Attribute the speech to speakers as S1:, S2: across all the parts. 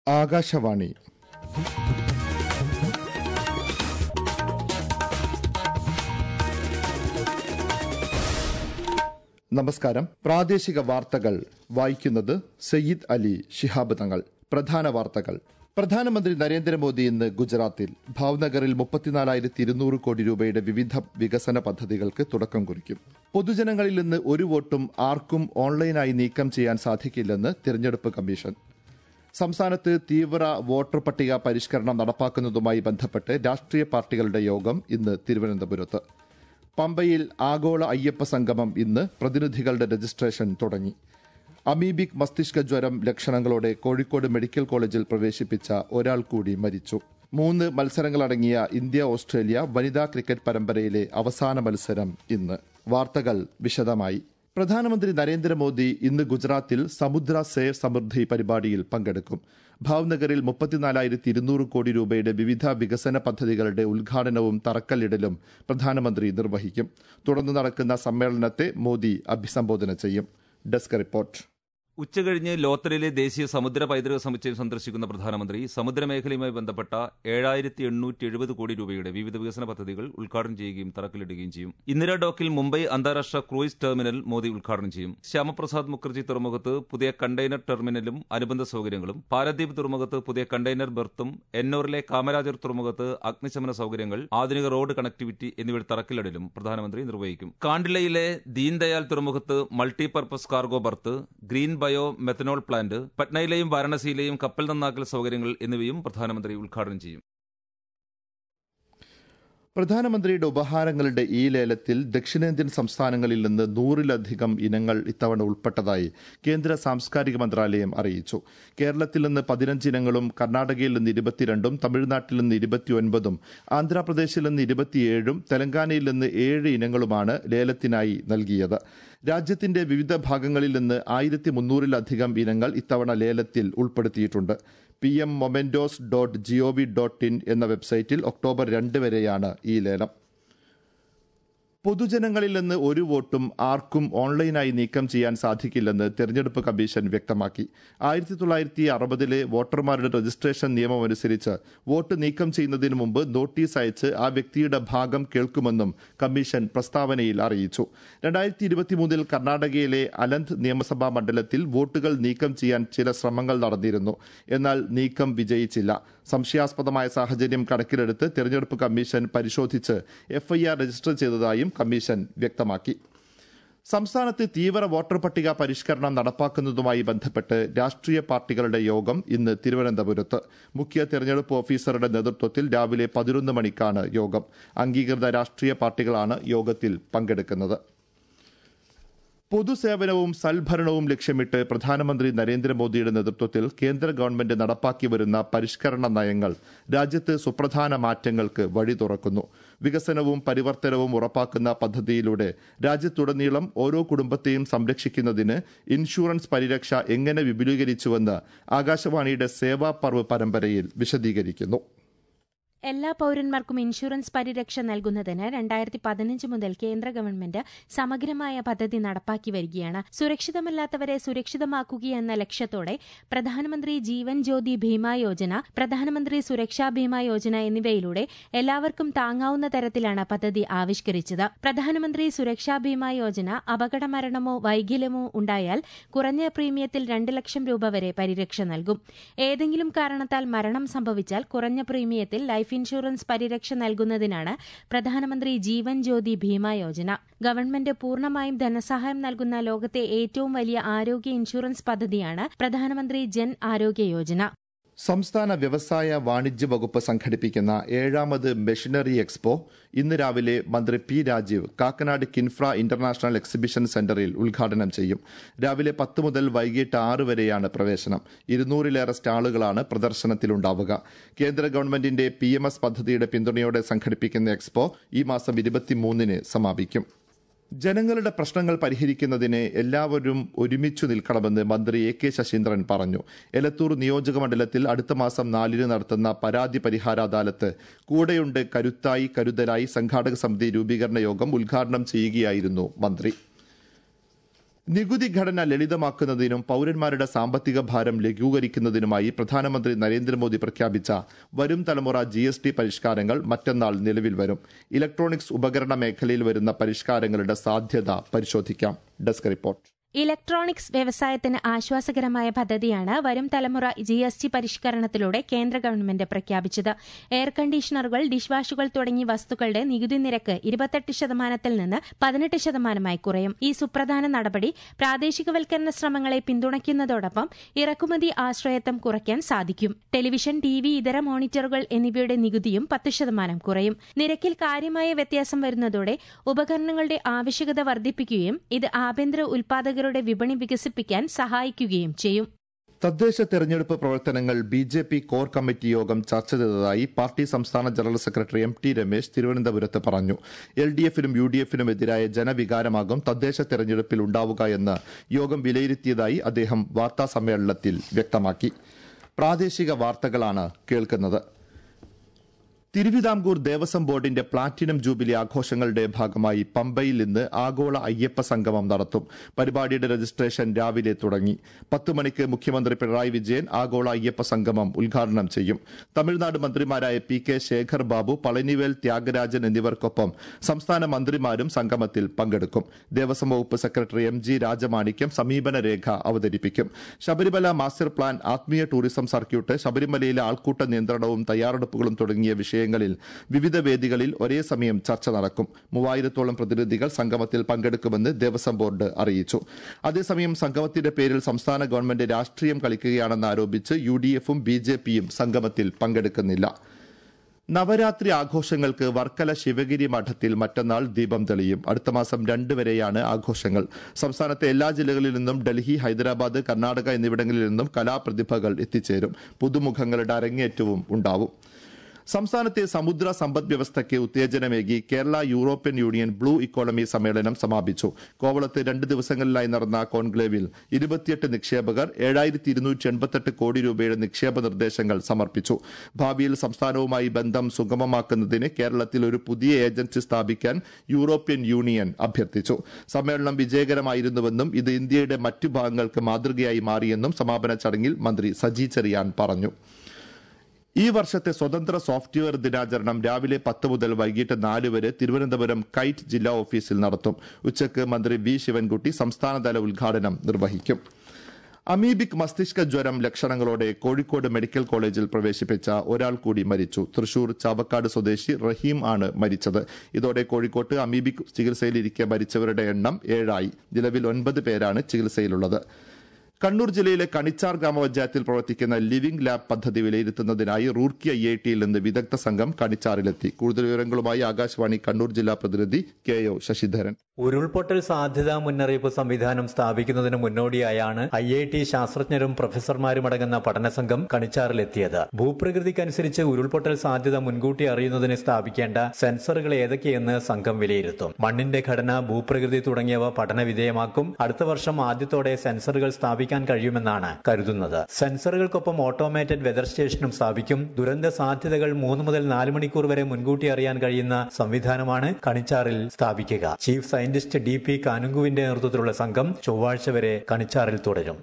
S1: ആകാശവാണി നമസ്കാരം പ്രാദേശിക വാർത്തകൾ വായിക്കുന്നത് സയ്യിദ് അലി ശിഹാബ് തങ്ങൾ പ്രധാന വാർത്തകൾ പ്രധാനമന്ത്രി നരേന്ദ്രമോദി ഇന്ന് ഗുജറാത്തിൽ ഭാവ്നഗറിൽ മുപ്പത്തിനാലായിരത്തി ഇരുന്നൂറ് കോടി രൂപയുടെ വിവിധ വികസന പദ്ധതികൾക്ക് തുടക്കം കുറിക്കും പൊതുജനങ്ങളിൽ നിന്ന് ഒരു വോട്ടും ആർക്കും ഓൺലൈനായി നീക്കം ചെയ്യാൻ സാധിക്കില്ലെന്ന് തിരഞ്ഞെടുപ്പ് കമ്മീഷൻ സംസ്ഥാനത്ത് തീവ്ര വോട്ടർ പട്ടിക പരിഷ്കരണം നടപ്പാക്കുന്നതുമായി ബന്ധപ്പെട്ട് രാഷ്ട്രീയ പാർട്ടികളുടെ യോഗം ഇന്ന് തിരുവനന്തപുരത്ത് പമ്പയിൽ ആഗോള അയ്യപ്പ സംഗമം ഇന്ന് പ്രതിനിധികളുടെ രജിസ്ട്രേഷൻ തുടങ്ങി അമീബിക് മസ്തിഷ്ക ജ്വരം ലക്ഷണങ്ങളോടെ കോഴിക്കോട് മെഡിക്കൽ കോളേജിൽ പ്രവേശിപ്പിച്ച ഒരാൾ കൂടി മരിച്ചു മൂന്ന് മത്സരങ്ങളടങ്ങിയ ഇന്ത്യ ഓസ്ട്രേലിയ വനിതാ ക്രിക്കറ്റ് പരമ്പരയിലെ അവസാന മത്സരം ഇന്ന് വാർത്തകൾ വിശദമായി പ്രധാനമന്ത്രി നരേന്ദ്രമോദി ഇന്ന് ഗുജറാത്തിൽ സമുദ്ര സേ സമൃദ്ധി പരിപാടിയിൽ പങ്കെടുക്കും ഭാവ്നഗറിൽ മുപ്പത്തിനാലായിരത്തി ഇരുന്നൂറ് കോടി രൂപയുടെ വിവിധ വികസന പദ്ധതികളുടെ ഉദ്ഘാടനവും തറക്കല്ലിടലും പ്രധാനമന്ത്രി നിർവഹിക്കും തുടർന്ന് നടക്കുന്ന സമ്മേളനത്തെ മോദി അഭിസംബോധന ചെയ്യും ഡെസ്ക് റിപ്പോർട്ട്
S2: ഉച്ചകഴിഞ്ഞ് ലോത്തറിലെ ദേശീയ സമുദ്ര പൈതൃക സമുച്ചയം സന്ദർശിക്കുന്ന പ്രധാനമന്ത്രി സമുദ്രമേഖലയുമായി ബന്ധപ്പെട്ട ഏഴായിരത്തി എണ്ണൂറ്റി എഴുപത് കോടി രൂപയുടെ വിവിധ വികസന പദ്ധതികൾ ഉദ്ഘാടനം ചെയ്യുകയും തറക്കല്ലിടുകയും ചെയ്യും ഇന്ദിരാ ഡോക്കിൽ മുംബൈ അന്താരാഷ്ട്ര ക്രൂയിസ് ടെർമിനൽ മോദി ഉദ്ഘാടനം ചെയ്യും ശ്യാമപ്രസാദ് മുഖർജി തുറമുഖത്ത് പുതിയ കണ്ടെയ്നർ ടെർമിനലും അനുബന്ധ സൗകര്യങ്ങളും പാരദ്വീപ് തുറമുഖത്ത് പുതിയ കണ്ടെയ്നർ ബെർത്തും എന്നൂറിലെ കാമരാജർ തുറമുഖത്ത് അഗ്നിശമന സൗകര്യങ്ങൾ ആധുനിക റോഡ് കണക്ടിവിറ്റി എന്നിവയുടെ തറക്കല്ലിടലും പ്രധാനമന്ത്രി നിർവഹിക്കും കാണ്ടിലയിലെ ദീൻദയാൽ തുറമുഖത്ത് multipurpose cargo berth green bio methanol plant പട്നയിലെയും വാരണസിയിലെയും കപ്പൽ നന്നാക്കൽ സൗകര്യങ്ങൾ എന്നിവയും പ്രധാനമന്ത്രി ഉദ്ഘാടനം ചെയ്യും
S1: പ്രധാനമന്ത്രിയുടെ ഉപഹാരങ്ങളുടെ ഈ ലേലത്തിൽ ദക്ഷിണേന്ത്യൻ സംസ്ഥാനങ്ങളിൽ നിന്ന് നൂറിലധികം ഇനങ്ങൾ ഇത്തവണ ഉൾപ്പെട്ടതായി കേന്ദ്ര സാംസ്കാരിക മന്ത്രാലയം അറിയിച്ചു കേരളത്തിൽ നിന്ന് പതിനഞ്ച് ഇനങ്ങളും കർണാടകയിൽ നിന്ന് ഇരുപത്തിരണ്ടും തമിഴ്നാട്ടിൽ നിന്ന് ഇരുപത്തിയൊൻപതും ആന്ധ്രാപ്രദേശിൽ നിന്ന് ഇരുപത്തിയേഴും തെലങ്കാനയിൽ നിന്ന് ഏഴ് ഇനങ്ങളുമാണ് ലേലത്തിനായി നൽകിയത് രാജ്യത്തിന്റെ വിവിധ ഭാഗങ്ങളിൽ നിന്ന് ആയിരത്തി മുന്നൂറിലധികം ഇനങ്ങൾ ഇത്തവണ ലേലത്തിൽ ഉൾപ്പെടുത്തിയിട്ടുണ്ട് P M mementos dot gov dot in എന്ന വെബ്സൈറ്റിൽ ഒക്ടോബർ രണ്ട് വരെയാണ് ഈ ലേലം പൊതുജനങ്ങളിൽ നിന്ന് ഒരു വോട്ടും ആർക്കും ഓൺലൈനായി നീക്കം ചെയ്യാൻ സാധിക്കില്ലെന്ന് തെരഞ്ഞെടുപ്പ് കമ്മീഷൻ വ്യക്തമാക്കി ആയിരത്തി തൊള്ളായിരത്തി അറുപതിലെ വോട്ടർമാരുടെ രജിസ്ട്രേഷൻ നിയമമനുസരിച്ച് വോട്ട് നീക്കം ചെയ്യുന്നതിന് മുമ്പ് നോട്ടീസ് അയച്ച് ആ വ്യക്തിയുടെ ഭാഗം കേൾക്കുമെന്നും കമ്മീഷൻ പ്രസ്താവനയിൽ അറിയിച്ചു രണ്ടായിരത്തി ഇരുപത്തിമൂന്നിൽ കർണാടകയിലെ അലന്ത് നിയമസഭാ മണ്ഡലത്തിൽ വോട്ടുകൾ നീക്കം ചെയ്യാൻ ചില ശ്രമങ്ങൾ നടന്നിരുന്നു എന്നാൽ നീക്കം വിജയിച്ചില്ല സംശയാസ്പദമായ സാഹചര്യം കണക്കിലെടുത്ത് തെരഞ്ഞെടുപ്പ് കമ്മീഷൻ പരിശോധിച്ച് എഫ്ഐആർ രജിസ്റ്റർ ചെയ്തതായും കമ്മീഷൻ വ്യക്തമാക്കി സംസ്ഥാനത്ത് തീവ്ര വോട്ടർ പട്ടിക പരിഷ്കരണം നടപ്പാക്കുന്നതുമായി ബന്ധപ്പെട്ട് രാഷ്ട്രീയ പാർട്ടികളുടെ യോഗം ഇന്ന് തിരുവനന്തപുരത്ത് മുഖ്യ തെരഞ്ഞെടുപ്പ് ഓഫീസറുടെ നേതൃത്വത്തിൽ രാവിലെ പതിനൊന്ന് മണിക്കാണ് യോഗം അംഗീകൃത രാഷ്ട്രീയ പാർട്ടികളാണ് യോഗത്തിൽ പങ്കെടുക്കുന്നത് പൊതുസേവനവും സൽഭരണവും ലക്ഷ്യമിട്ട് പ്രധാനമന്ത്രി നരേന്ദ്രമോദിയുടെ നേതൃത്വത്തിൽ കേന്ദ്ര ഗവൺമെന്റ് നടപ്പാക്കി വരുന്ന പരിഷ്കരണ നയങ്ങൾ രാജ്യത്ത് സുപ്രധാന മാറ്റങ്ങൾക്ക് വഴി തുറക്കുന്നു വികസനവും പരിവർത്തനവും ഉറപ്പാക്കുന്ന പദ്ധതിയിലൂടെ രാജ്യത്തുടനീളം ഓരോ കുടുംബത്തെയും സംരക്ഷിക്കുന്നതിന് ഇൻഷുറൻസ് പരിരക്ഷ എങ്ങനെ വിപുലീകരിച്ചുവെന്ന് ആകാശവാണിയുടെ സേവാ പർവ് പരമ്പരയിൽ വിശദീകരിക്കുന്നു
S3: എല്ലാ പൌരന്മാർക്കും ഇൻഷുറൻസ് പരിരക്ഷ നൽകുന്നതിന് രണ്ടായിരത്തി പതിനഞ്ച് മുതൽ കേന്ദ്ര ഗവൺമെന്റ് സമഗ്രമായ പദ്ധതി നടപ്പാക്കി വരികയാണ് സുരക്ഷിതമല്ലാത്തവരെ സുരക്ഷിതമാക്കുകയെന്ന ലക്ഷ്യത്തോടെ പ്രധാനമന്ത്രി ജീവൻ ജ്യോതി ഭീമ യോജന പ്രധാനമന്ത്രി സുരക്ഷാ ഭീമ യോജന എന്നിവയിലൂടെ എല്ലാവർക്കും താങ്ങാവുന്ന തരത്തിലാണ് പദ്ധതി ആവിഷ്കരിച്ചത് പ്രധാനമന്ത്രി സുരക്ഷാ ഭീമ യോജന അപകടമരണമോ വൈകല്യമോ ഉണ്ടായാൽ കുറഞ്ഞ പ്രീമിയത്തിൽ രണ്ട് ലക്ഷം രൂപ വരെ പരിരക്ഷ നൽകും ഏതെങ്കിലും കാരണത്താൽ മരണം സംഭവിച്ചാൽ കുറഞ്ഞ പ്രീമിയത്തിൽ ലൈഫ് ഇൻഷുറൻസ് പരിരക്ഷ നൽകുന്നതിനാണ് പ്രധാനമന്ത്രി ജീവൻ ജ്യോതി ഭീമ യോജന ഗവൺമെന്റ് പൂർണ്ണമായും ധനസഹായം നൽകുന്ന ലോകത്തെ ഏറ്റവും വലിയ ആരോഗ്യ ഇൻഷുറൻസ് പദ്ധതിയാണ് പ്രധാനമന്ത്രി ജൻ ആരോഗ്യ യോജന
S1: സംസ്ഥാന വ്യവസായ വാണിജ്യ വകുപ്പ് സംഘടിപ്പിക്കുന്ന ഏഴാമത് മെഷീനറി എക്സ്പോ ഇന്ന് രാവിലെ മന്ത്രി P Rajeev Kakkanad KINFRA international exhibition സെന്ററിൽ ഉദ്ഘാടനം ചെയ്യും രാവിലെ പത്ത് മുതൽ വൈകിട്ട് ആറ് വരെയാണ് പ്രവേശനം ഇരുന്നൂറിലേറെ സ്റ്റാളുകളാണ് പ്രദർശനത്തിലുണ്ടാവുക കേന്ദ്ര ഗവൺമെന്റിന്റെ പി പദ്ധതിയുടെ പിന്തുണയോടെ സംഘടിപ്പിക്കുന്ന എക്സ്പോ ഈ മാസം ഇരുപത്തിമൂന്നിന് സമാപിക്കും ജനങ്ങളുടെ പ്രശ്നങ്ങൾ പരിഹരിക്കുന്നതിന് എല്ലാവരും ഒരുമിച്ചു നിൽക്കണമെന്ന് മന്ത്രി എ കെ ശശീന്ദ്രൻ പറഞ്ഞു എലത്തൂർ നിയോജക മണ്ഡലത്തിൽ അടുത്ത മാസം നാലിന് നടത്തുന്ന പരാതി പരിഹാര അദാലത്ത് കൂടെയുണ്ട് കരുത്തായി കരുതലായി സംഘാടക സമിതി രൂപീകരണ യോഗം ഉദ്ഘാടനം ചെയ്യുകയായിരുന്നു മന്ത്രി നികുതി ഘടന ലളിതമാക്കുന്നതിനും പൌരന്മാരുടെ സാമ്പത്തിക ഭാരം ലഘൂകരിക്കുന്നതിനുമായി പ്രധാനമന്ത്രി നരേന്ദ്രമോദി പ്രഖ്യാപിച്ച വരും തലമുറ ജി എസ് ടി പരിഷ്കാരങ്ങൾ മറ്റന്നാൾ നിലവിൽ വരും ഇലക്ട്രോണിക്സ് ഉപകരണ മേഖലയിൽ വരുന്ന പരിഷ്കാരങ്ങളുടെ സാധ്യത പരിശോധിക്കാം ഡെസ്ക് റിപ്പോർട്ട്
S3: ഇലക്ട്രോണിക്സ് വ്യവസായത്തിന് ആശ്വാസകരമായ പദ്ധതിയാണ് വരും തലമുറ ജി എസ് ടി പരിഷ്കരണത്തിലൂടെ കേന്ദ്ര ഗവൺമെന്റ് പ്രഖ്യാപിച്ചത് എയർ കണ്ടീഷണറുകൾ ഡിഷ് വാഷുകൾ തുടങ്ങിയ വസ്തുക്കളുടെ നികുതി നിരക്ക് ഇരുപത്തെട്ട് ശതമാനത്തിൽ നിന്ന് പതിനെട്ട് ശതമാനമായി കുറയും ഈ സുപ്രധാന നടപടി പ്രാദേശികവൽക്കരണ ശ്രമങ്ങളെ പിന്തുണയ്ക്കുന്നതോടൊപ്പം ഇറക്കുമതി ആശ്രയത്വം കുറയ്ക്കാൻ സാധിക്കും ടെലിവിഷൻ ടി വി ഇതര മോണിറ്ററുകൾ എന്നിവയുടെ നികുതിയും പത്ത് ശതമാനം കുറയും നിരക്കിൽ കാര്യമായ വ്യത്യാസം വരുന്നതോടെ ഉപകരണങ്ങളുടെ ആവശ്യകത വർദ്ധിപ്പിക്കുകയും ഇത് ആഭ്യന്തര ഉൽപാദകരുടെ വിപണി വികസിപ്പിക്കാൻ സഹായിക്കുകയും ചെയ്യും
S1: തദ്ദേശ തെരഞ്ഞെടുപ്പ് പ്രവർത്തനങ്ങൾ B J P core committee യോഗം ചർച്ച ചെയ്തതായി പാർട്ടി സംസ്ഥാന general secretary M T Ramesh തിരുവനന്തപുരത്ത് പറഞ്ഞു എൽ ഡി എഫിനും യു ഡി എഫിനും എതിരായ ജനവികാരമാകും തദ്ദേശ തെരഞ്ഞെടുപ്പിൽ ഉണ്ടാവുക എന്ന് യോഗം വിലയിരുത്തിയതായി അദ്ദേഹം വാർത്താസമ്മേളനത്തിൽ വ്യക്തമാക്കി പ്രാദേശിക വാർത്തകളാണ് കേൾക്കുന്നത് തിരുവിതാംകൂർ ദേവസ്വം ബോർഡിന്റെ പ്ലാറ്റിനം ജൂബിലി ആഘോഷങ്ങളുടെ ഭാഗമായി പമ്പയിൽ ഇന്ന് ആഗോള അയ്യപ്പ സംഗമം നടത്തും പരിപാടിയുടെ രജിസ്ട്രേഷൻ രാവിലെ തുടങ്ങി പത്ത് മണിക്ക് മുഖ്യമന്ത്രി പിണറായി വിജയൻ ആഗോള അയ്യപ്പ സംഗമം ഉദ്ഘാടനം ചെയ്യും തമിഴ്നാട് മന്ത്രിമാരായ പി കെ ശേഖർ ബാബു പളനിവേൽ ത്യാഗരാജൻ എന്നിവർക്കൊപ്പം സംസ്ഥാന മന്ത്രിമാരും സംഗമത്തിൽ പങ്കെടുക്കും ദേവസ്വം വകുപ്പ് സെക്രട്ടറി എം ജി രാജമാണിക്യം സമീപന രേഖ അവതരിപ്പിക്കും ശബരിമല മാസ്റ്റർ പ്ലാൻ ആത്മീയ ടൂറിസം സർക്യൂട്ട് ശബരിമലയിലെ ആൾക്കൂട്ട നിയന്ത്രണവും തയ്യാറെടുപ്പുകളും തുടങ്ങിയ വിഷയങ്ങളിൽ വിവിധ വേദികളിൽ ഒരേ സമയം ചർച്ച നടക്കും മൂവായിരത്തോളം പ്രതിനിധികൾ സംഗമത്തിൽ പങ്കെടുക്കുമെന്ന് ദേവസ്വം ബോർഡ് അറിയിച്ചു അതേസമയം സംഗമത്തിന്റെ പേരിൽ സംസ്ഥാന ഗവൺമെന്റ് രാഷ്ട്രീയം കളിക്കുകയാണെന്ന് ആരോപിച്ച് യു ഡി എഫും ബി ജെ പിയും സംഗമത്തിൽ പങ്കെടുക്കുന്നില്ല നവരാത്രി ആഘോഷങ്ങൾക്ക് വർക്കല ശിവഗിരി മഠത്തിൽ മറ്റന്നാൾ ദീപം തെളിയും അടുത്ത മാസം രണ്ട് വരെയാണ് ആഘോഷങ്ങൾ സംസ്ഥാനത്തെ എല്ലാ ജില്ലകളിൽ നിന്നും ഡൽഹി ഹൈദരാബാദ് കർണാടക എന്നിവിടങ്ങളിൽ നിന്നും കലാപ്രതിഭകൾ എത്തിച്ചേരും പുതുമുഖങ്ങളുടെ അരങ്ങേറ്റവും ഉണ്ടാവും സംസ്ഥാനത്തെ സമുദ്ര സമ്പദ് വ്യവസ്ഥയ്ക്ക് ഉത്തേജനമേകി Kerala European union blue economy സമ്മേളനം സമാപിച്ചു കോവളത്ത് രണ്ട് ദിവസങ്ങളിലായി നടന്ന കോൺക്ലേവിൽ ഇരുപത്തിയെട്ട് നിക്ഷേപകർ ഏഴായിരത്തി ഇരുന്നൂറ്റി എൺപത്തെട്ട് കോടി രൂപയുടെ നിക്ഷേപ നിർദ്ദേശങ്ങൾ സമർപ്പിച്ചു ഭാവിയിൽ സംസ്ഥാനവുമായി ബന്ധം സുഗമമാക്കുന്നതിന് കേരളത്തിൽ ഒരു പുതിയ ഏജൻസി സ്ഥാപിക്കാൻ യൂറോപ്യൻ യൂണിയൻ അഭ്യർത്ഥിച്ചു സമ്മേളനം വിജയകരമായിരുന്നുവെന്നും ഇത് ഇന്ത്യയുടെ മറ്റു ഭാഗങ്ങൾക്ക് മാതൃകയായി മാറിയെന്നും സമാപന ചടങ്ങിൽ മന്ത്രി സജി ചെറിയാൻ പറഞ്ഞു ഈ വർഷത്തെ സ്വതന്ത്ര സോഫ്റ്റ്വെയർ ദിനാചരണം രാവിലെ പത്ത് മുതൽ വൈകിട്ട് നാല് വരെ തിരുവനന്തപുരം കൈറ്റ് ജില്ലാ ഓഫീസിൽ നടത്തും ഉച്ചയ്ക്ക് മന്ത്രി വി ശിവൻകുട്ടി സംസ്ഥാനതല ഉദ്ഘാടനം നിർവഹിക്കും അമീബിക് മസ്തിഷ്ക ജ്വരം ലക്ഷണങ്ങളോടെ കോഴിക്കോട് മെഡിക്കൽ കോളേജിൽ പ്രവേശിപ്പിച്ച ഒരാൾ കൂടി മരിച്ചു തൃശൂർ ചാവക്കാട് സ്വദേശി റഹീം ആണ് മരിച്ചത് ഇതോടെ കോഴിക്കോട്ട് അമീബിക് ചികിത്സയിലിരിക്കെ മരിച്ചവരുടെ എണ്ണം ഏഴായി നിലവിൽ ഒൻപത് പേരാണ് ചികിത്സയിലുള്ളത് കണ്ണൂർ ജില്ലയിലെ കണിച്ചാർ ഗ്രാമപഞ്ചായത്തിൽ പ്രവർത്തിക്കുന്ന ലിവിംഗ് ലാബ് പദ്ധതി വിലയിരുത്തുന്നതിനായി റൂർക്കി ഐ ഐ ടിയിൽ നിന്ന് വിദഗ്ധ സംഘം കണിച്ചാറിലെത്തി കൂടുതൽ വിവരങ്ങളുമായി ആകാശവാണി കണ്ണൂർ ജില്ലാ പ്രതിനിധി കെ ഒ ശശിധരൻ
S4: ഉരുൾപൊട്ടൽ സാധ്യതാ മുന്നറിയിപ്പ് സംവിധാനം സ്ഥാപിക്കുന്നതിന് മുന്നോടിയായാണ് ഐ ഐ ടി ശാസ്ത്രജ്ഞരും പ്രൊഫസർമാരും അടങ്ങുന്ന പഠനസംഘം കണിച്ചാറിലെത്തിയത് ഭൂപ്രകൃതിക്കനുസരിച്ച് ഉരുൾപൊട്ടൽ സാധ്യത മുൻകൂട്ടി അറിയുന്നതിന് സ്ഥാപിക്കേണ്ട സെൻസറുകൾ ഏതൊക്കെയെന്ന് സംഘം വിലയിരുത്തും മണ്ണിന്റെ ഘടന ഭൂപ്രകൃതി തുടങ്ങിയവ പഠന വിധേയമാക്കും അടുത്ത വർഷം ആദ്യത്തോടെ സെൻസറുകൾ സ്ഥാപിക്കാൻ കഴിയുമെന്നാണ് കരുതുന്നത് സെൻസറുകൾക്കൊപ്പം ഓട്ടോമേറ്റഡ് വെതർ സ്റ്റേഷനും സ്ഥാപിക്കും ദുരന്ത സാധ്യതകൾ മൂന്ന് മുതൽ നാല് മണിക്കൂർ വരെ മുൻകൂട്ടി അറിയാൻ കഴിയുന്ന സംവിധാനമാണ് കണിച്ചാറിൽ സ്ഥാപിക്കുക ചീഫ് സയന്റിസ്റ്റ് ഡി പി കാനുങ്കുവിന്റെ നേതൃത്വത്തിലുള്ള സംഘം ചൊവ്വാഴ്ച വരെ കണിച്ചാറിൽ തുടരും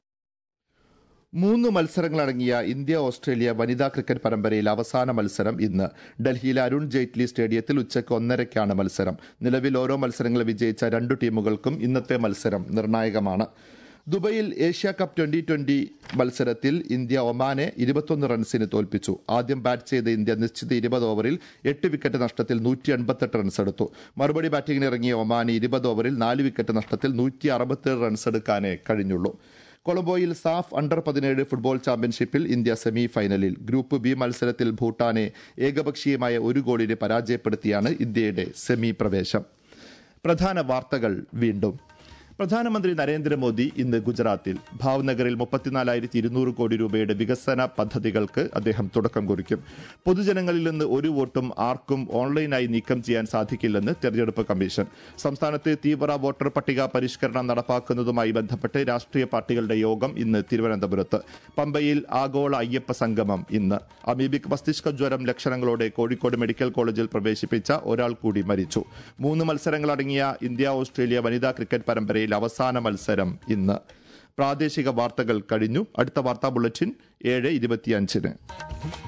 S1: മൂന്ന് മത്സരങ്ങളടങ്ങിയ ഇന്ത്യ ഓസ്ട്രേലിയ വനിതാ ക്രിക്കറ്റ് പരമ്പരയിൽ അവസാന മത്സരം ഇന്ന് ഡൽഹിയിലെ അരുൺ ജെയ്റ്റ്ലി സ്റ്റേഡിയത്തിൽ ഉച്ചയ്ക്ക് ഒന്നരയ്ക്കാണ് മത്സരം നിലവിൽ ഓരോ മത്സരങ്ങൾ വിജയിച്ച രണ്ടു ടീമുകൾക്കും ഇന്നത്തെ മത്സരം നിർണായകമാണ് ദുബൈയിൽ ഏഷ്യ കപ്പ് ട്വന്റി ട്വന്റി മത്സരത്തിൽ ഇന്ത്യ ഒമാനെ ഇരുപത്തൊന്ന് റൺസിന് തോൽപ്പിച്ചു ആദ്യം ബാറ്റ് ചെയ്ത ഇന്ത്യ നിശ്ചിത ഇരുപത് ഓവറിൽ എട്ട് വിക്കറ്റ് നഷ്ടത്തിൽ നൂറ്റി എൺപത്തെട്ട് റൺസ് എടുത്തു മറുപടി ബാറ്റിംഗിന് ഇറങ്ങിയ ഒമാന് ഇരുപത് ഓവറിൽ നാല് വിക്കറ്റ് നഷ്ടത്തിൽ നൂറ്റി അറുപത്തേഴ് റൺസ് എടുക്കാനേ കഴിഞ്ഞുള്ളൂ കൊളംബോയിൽ സാഫ് അണ്ടർ പതിനേഴ് ഫുട്ബോൾ ചാമ്പ്യൻഷിപ്പിൽ ഇന്ത്യ സെമി ഫൈനലിൽ ഗ്രൂപ്പ് ബി മത്സരത്തിൽ ഭൂട്ടാനെ ഏകപക്ഷീയമായ ഒരു ഗോളിന് പരാജയപ്പെടുത്തിയാണ് ഇന്ത്യയുടെ സെമി പ്രവേശം പ്രധാന വാർത്തകൾ വീണ്ടും പ്രധാനമന്ത്രി നരേന്ദ്രമോദി ഇന്ന് ഗുജറാത്തിൽ ഭാവ്നഗറിൽ മുപ്പത്തിനാലായിരത്തി ഇരുന്നൂറ് കോടി രൂപയുടെ വികസന പദ്ധതികൾക്ക് അദ്ദേഹം തുടക്കം കുറിക്കും പൊതുജനങ്ങളിൽ നിന്ന് ഒരു വോട്ടും ആർക്കും ഓൺലൈനായി നീക്കം ചെയ്യാൻ സാധിക്കില്ലെന്ന് തെരഞ്ഞെടുപ്പ് കമ്മീഷൻ സംസ്ഥാനത്ത് തീവ്ര വോട്ടർ പട്ടിക പരിഷ്കരണം നടപ്പാക്കുന്നതുമായി ബന്ധപ്പെട്ട് രാഷ്ട്രീയ പാർട്ടികളുടെ യോഗം ഇന്ന് തിരുവനന്തപുരത്ത് പമ്പയിൽ ആഗോള അയ്യപ്പ സംഗമം ഇന്ന് അമീബിക് മസ്തിഷ്ക ജ്വരം ലക്ഷണങ്ങളോടെ കോഴിക്കോട് മെഡിക്കൽ കോളേജിൽ പ്രവേശിപ്പിച്ച ഒരാൾ കൂടി മരിച്ചു മൂന്ന് മത്സരങ്ങളടങ്ങിയ ഇന്ത്യ ഓസ്ട്രേലിയ വനിതാ ക്രിക്കറ്റ് പരമ്പരയിൽ പരമ്പരയിൽ അവസാന മത്സരം ഇന്ന് പ്രാദേശിക വാർത്തകൾ കഴിഞ്ഞു അടുത്ത വാർത്താ ബുള്ളറ്റിൻ ഏഴ് ഇരുപത്തിയഞ്ചിന്